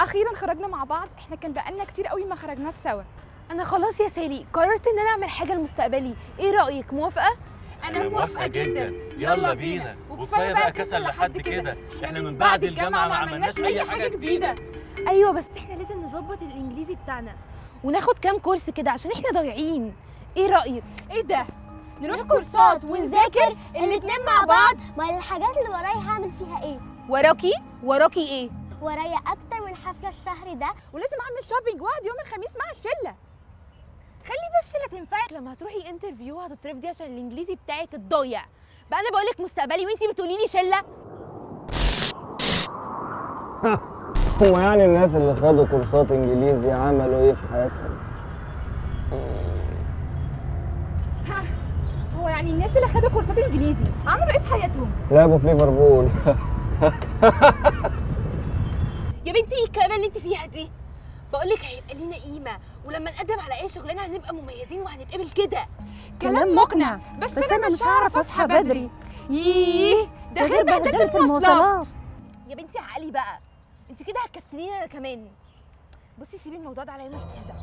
اخيرا خرجنا مع بعض احنا كان بقالنا كتير قوي ما خرجناش سوا انا خلاص يا سالي قررت ان انا اعمل حاجه لمستقبلي ايه رايك موافقه انا موافقه جدا يلا بينا وكفايه بقى كسل لحد كده احنا من بعد الجامعه ما عملناش اي حاجه جديده ايوه بس احنا لازم نظبط الانجليزي بتاعنا وناخد كام كورس كده عشان احنا ضايعين ايه رايك ايه ده نروح كورسات ونذاكر الاتنين مع بعض ما الحاجات اللي ورايا هعمل فيها ايه وراكي وراكي ايه ورايا اكتر من حفله الشهر ده ولازم اعمل شوبينج واقعد يوم الخميس مع الشله خلي بس اللي تنفعك لما هتروحي انترفيو هتترفضي عشان الانجليزي بتاعك الضايع بقى انا بقولك مستقبلي وانتي بتقولي لي شله هو يعني الناس اللي خدوا كورسات انجليزي عملوا ايه في حياتهم؟ هو يعني الناس اللي خدوا كورسات انجليزي عملوا ايه في حياتهم لعبوا في ليفربول يا بنتي ايه الكلام اللي انت فيها دي بقولك هيبقى لينا قيمه ولما نقدم على اي شغلانه هنبقى مميزين وهنتقبل كده كلام مقنع بس, بس انا مش هعرف اصحى بدري ييه ده غير بهدله المواصلات يا بنتي عقلي بقى انت كده هتكسليني انا كمان بصي سيبي الموضوع ده عليا مالكيش دعوه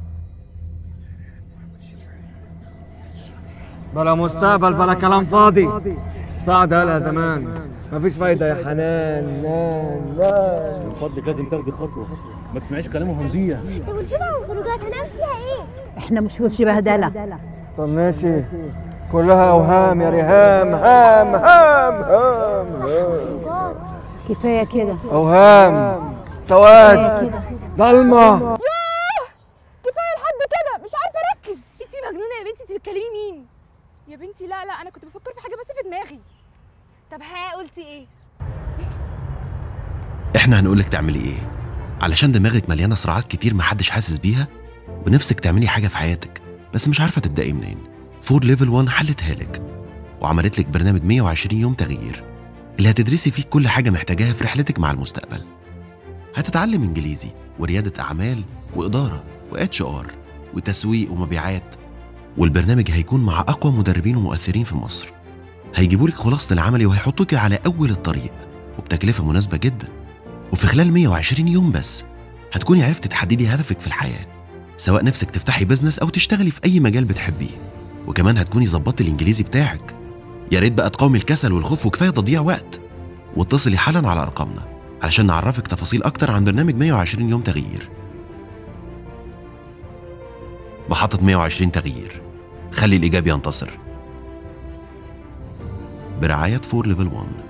بلا مستقبل بلا كلام فاضي سعد قالها زمان مفيش فايدة يا حنان مان مان من فضلك لازم تاخدي خطوه ما تسمعيش كلامه هنضيع والجمعه والخروجات هنعمل فيها ايه احنا مش في بهدله طب ماشي كلها اوهام يا ريهام هام هام هام هام كفايه كده اوهام سواد ضلمة كفايه لحد كده مش عارفه اركز انت مجنونه يا بنتي انت بتكلمي مين يا بنتي لا لا انا كنت بفكر في حاجه بس في دماغي طب ها قلتي ايه احنا هنقولك تعملي ايه علشان دماغك مليانه صراعات كتير محدش حاسس بيها ونفسك تعملي حاجه في حياتك بس مش عارفه تبداي منين فور ليفل 1 حلتها لك وعملت لك برنامج 120 يوم تغيير اللي هتدرسي فيه كل حاجه محتاجاها في رحلتك مع المستقبل هتتعلم انجليزي ورياده اعمال واداره واتش ار وتسويق ومبيعات والبرنامج هيكون مع اقوى مدربين ومؤثرين في مصر هيجيبوا لك خلاصه العملي وهيحطوك على اول الطريق وبتكلفه مناسبه جدا وفي خلال 120 يوم بس هتكوني عرفتي تحددي هدفك في الحياه سواء نفسك تفتحي بزنس او تشتغلي في اي مجال بتحبيه وكمان هتكوني ظبطتي الانجليزي بتاعك يا ريت بقى تقاومي الكسل والخوف وكفايه تضييع وقت واتصلي حالا على ارقامنا علشان نعرفك تفاصيل اكتر عن برنامج 120 يوم تغيير محطة 120 تغيير خلي الإيجاب ينتصر برعاية فور ليفل 1